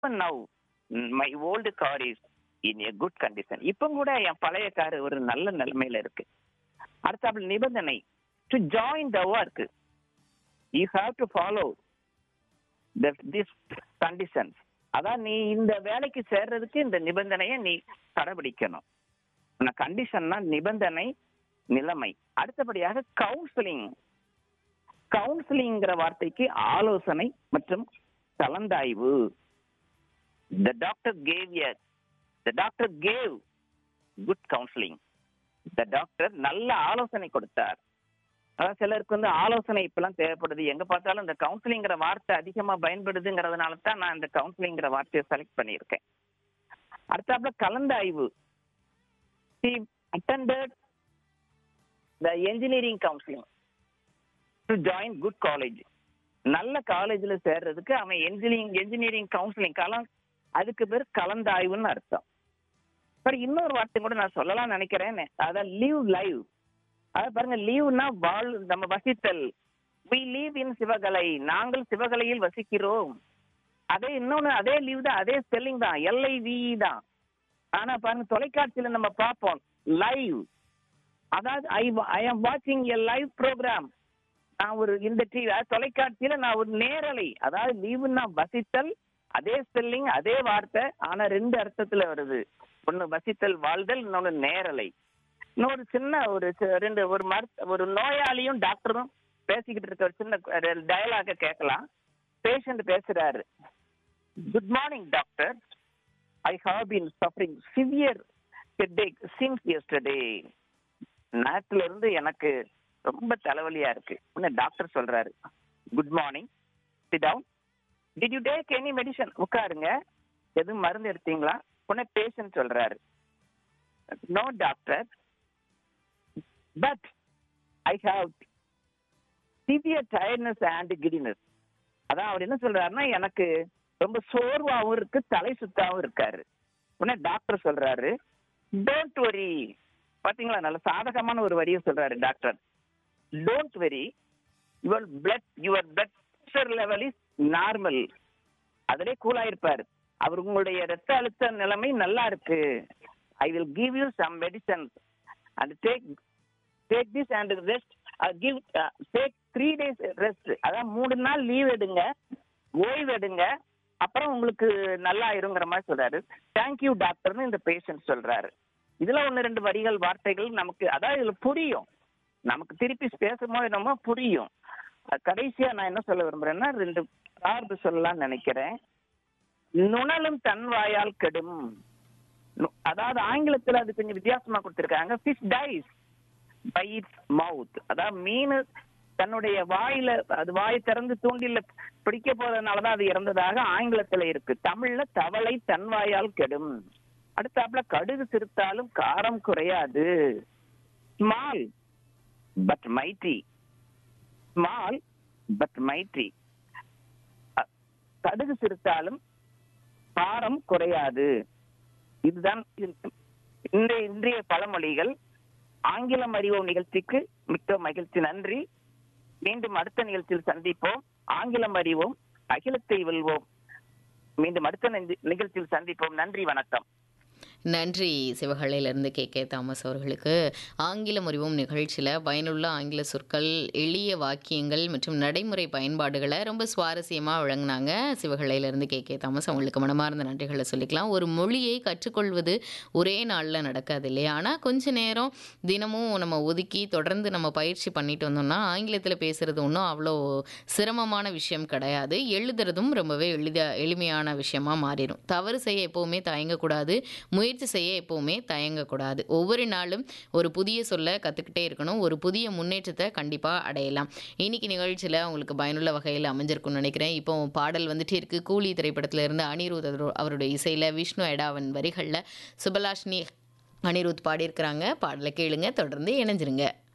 now my old car is in a good condition இப்போ கூட என் பழைய கார் ஒரு நல்ல நிலைமையில இருக்கு அடுத்தாப்புல நிபந்தனை to join the work you have to follow this conditions அதான் நீ இந்த வேலைக்கு சேர்றதுக்கு இந்த நிபந்தனையை நீ கடைபிடிக்கணும் கண்டிஷன்னா நிபந்தனை நிலைமை அடுத்தபடியாக கவுன்சிலிங் கவுன்சிலிங்கிற வார்த்தைக்கு ஆலோசனை மற்றும் கலந்தாய்வு the doctor gave a the doctor gave good counselling the doctor நல்ல ஆலோசனை கொடுத்தார் அதான் சிலருக்கு வந்து ஆலோசனை இப்பெல்லாம் தேவைப்படுது எங்க பார்த்தாலும் இந்த கவுன்சிலிங்கிற வார்த்தை அதிகமா பயன்படுதுங்கிறதுனால தான் நான் இந்த கவுன்சிலிங்கிற வார்த்தையை செலக்ட் பண்ணியிருக்கேன் அடுத்தாப்புல கலந்தாய்வு he attended the engineering counseling to join good college நல்ல காலேஜ்ல சேர்றதுக்கு அவன் என்ஜினியரிங் என்ஜினியரிங் கவுன்சிலிங் கலம் அதுக்கு பேர் கலந்தாய்வுன்னு அர்த்தம் அப்புறம் இன்னொரு வார்த்தை கூட நான் சொல்லலாம் நினைக்கிறேன் அதான் லீவ் லைவ் அதாவது பாருங்க லீவ்னா வாழ் நம்ம வசித்தல் வி லீவ் இன் சிவகலை நாங்கள் சிவகலையில் வசிக்கிறோம் அதே இன்னொன்னு அதே லீவ் தான் அதே ஸ்பெல்லிங் தான் எல்ஐவி தான் ஆனா பாருங்க தொலைக்காட்சியில நம்ம பார்ப்போம் லைவ் அதாவது ஐ ஐ ஆம் வாட்சிங் எ லைவ் ப்ரோக்ராம் நான் ஒரு இந்த டிவி தொலைக்காட்சியில நான் ஒரு நேரலை அதாவது லீவுன்னா வசித்தல் அதே ஸ்பெல்லிங் அதே வார்த்தை ஆனா ரெண்டு அர்த்தத்துல வருது ஒன்னு வசித்தல் வாழ்தல் இன்னொன்னு நேரலை இன்னொரு சின்ன ஒரு சி- ரெண்டு ஒரு மருத்து ஒரு நோயாளியும் டாக்டரும் பேசிக்கிட்டு இருக்க ஒரு சின்ன டயலாக கேட்கலாம் பேஷண்ட் பேசுறாரு good morning doctor I have been suffering severe headache since yesterday நேரத்துல இருந்து எனக்கு ரொம்ப தலைவலியா இருக்கு உடனே டாக்டர் சொல்றாரு good morning sit down did you take any medicine உட்காருங்க எதுவும் மருந்து எடுத்தீங்களா உடனே பேஷண்ட் சொல்றாரு no doctor but I have severe tiredness and giddiness அதான் அவர் என்ன சொல்றாருன்னா எனக்கு ரொம்ப சோர்வாகவும் இருக்கு தலை சுத்தாவும் இருக்காரு உடனே டாக்டர் சொல்றாரு டோன்ட் வரி பாத்தீங்களா நல்ல சாதகமான ஒரு வரியை சொல்றாரு doctor don't worry your blood your blood pressure level is normal அதிலே கூலாயிருப்பார் அவர் உங்களுடைய ரத்த அழுத்த நிலைமை நல்லா இருக்கு I will give you some medicines and take take this and rest give take three days rest அதான் மூணு நாள் லீவ் எடுங்க ஓய்வு எடுங்க அப்புறம் உங்களுக்கு நல்லா இருங்கிற மாதிரி சொல்றாரு தேங்க்யூ டாக்டர்னு இந்த பேஷண்ட் சொல்றாரு இதுல ஒன்று ரெண்டு வரிகள் வார்த்தைகள் நமக்கு அதாவது இதுல புரியும் நமக்கு திருப்பி பேசும்போது என்னமோ புரியும் அஹ் கடைசியா நான் என்ன சொல்ல விரும்புறேன்னா ரெண்டு சார்பு சொல்லலாம்னு நினைக்கிறேன் நுணலும் தன் வாயால் கெடும் நு- அதாவது ஆங்கிலத்துல அது கொஞ்சம் வித்தியாசமா கொடுத்திருக்காங்க fish dies by its mouth அதாவது மீன் தன்னுடைய வாயில அது வாய் திறந்து தூண்டில பிடிக்க போறதுனாலதான் அது இறந்ததாக ஆங்கிலத்துல இருக்கு தமிழ்ல தவளை தன் வாயால் கெடும் அடுத்தாப்புல கடுகு சிறுத்தாலும் காரம் குறையாது small but mighty small but mighty கடுகு சிறுத்தாலும் காரம் குறையாது இதுதான் இது- இன்றைய இன்றைய பழமொழிகள் ஆங்கிலம் அறிவோம் நிகழ்ச்சிக்கு மிக்க மகிழ்ச்சி நன்றி மீண்டும் அடுத்த நிகழ்ச்சியில் சந்திப்போம் ஆங்கிலம் அறிவோம் அகிலத்தை வெல்வோம் மீண்டும் அடுத்த நிகழ்ச்சி- நிகழ்ச்சியில் சந்திப்போம் நன்றி வணக்கம் நன்றி சிவகலையிலிருந்து கே கே தாமஸ் அவர்களுக்கு ஆங்கிலம் அறிவும் நிகழ்ச்சியில் பயனுள்ள ஆங்கில சொற்கள் எளிய வாக்கியங்கள் மற்றும் நடைமுறை பயன்பாடுகளை ரொம்ப சுவாரஸ்யமாக வழங்கினாங்க சிவகலையிலிருந்து கே கே தாமஸ் அவங்களுக்கு மனமார்ந்த நன்றிகளை சொல்லிக்கலாம் ஒரு மொழியை கற்றுக்கொள்வது ஒரே நாளில் நடக்காது இல்லையா ஆனால் கொஞ்ச நேரம் தினமும் நம்ம ஒதுக்கி தொடர்ந்து நம்ம பயிற்சி பண்ணிட்டு வந்தோம்னா ஆங்கிலத்தில் பேசுகிறது ஒன்றும் அவ்வளோ சிரமமான விஷயம் கிடையாது எழுதுறதும் ரொம்பவே எளித எளிமையான விஷயமா மாறிடும் தவறு செய்ய எப்போவுமே தயங்கக்கூடாது முயற்சி செய்ய எப்போவுமே தயங்கக்கூடாது ஒவ்வொரு நாளும் ஒரு புதிய சொல்ல கற்றுக்கிட்டே இருக்கணும் ஒரு புதிய முன்னேற்றத்தை கண்டிப்பாக அடையலாம் இன்னைக்கு நிகழ்ச்சியில் உங்களுக்கு பயனுள்ள வகையில் அமைஞ்சிருக்கும்னு நினைக்கிறேன் இப்போ பாடல் வந்துட்டே இருக்கு கூலி திரைப்படத்துல இருந்து அனிருத் அவரு- அவருடைய இசையில் விஷ்ணு எடாவன் வரிகளில் சுபலாஷினி அனிருத் பாடியிருக்கிறாங்க பாடலை கேளுங்க தொடர்ந்து இணைஞ்சிருங்க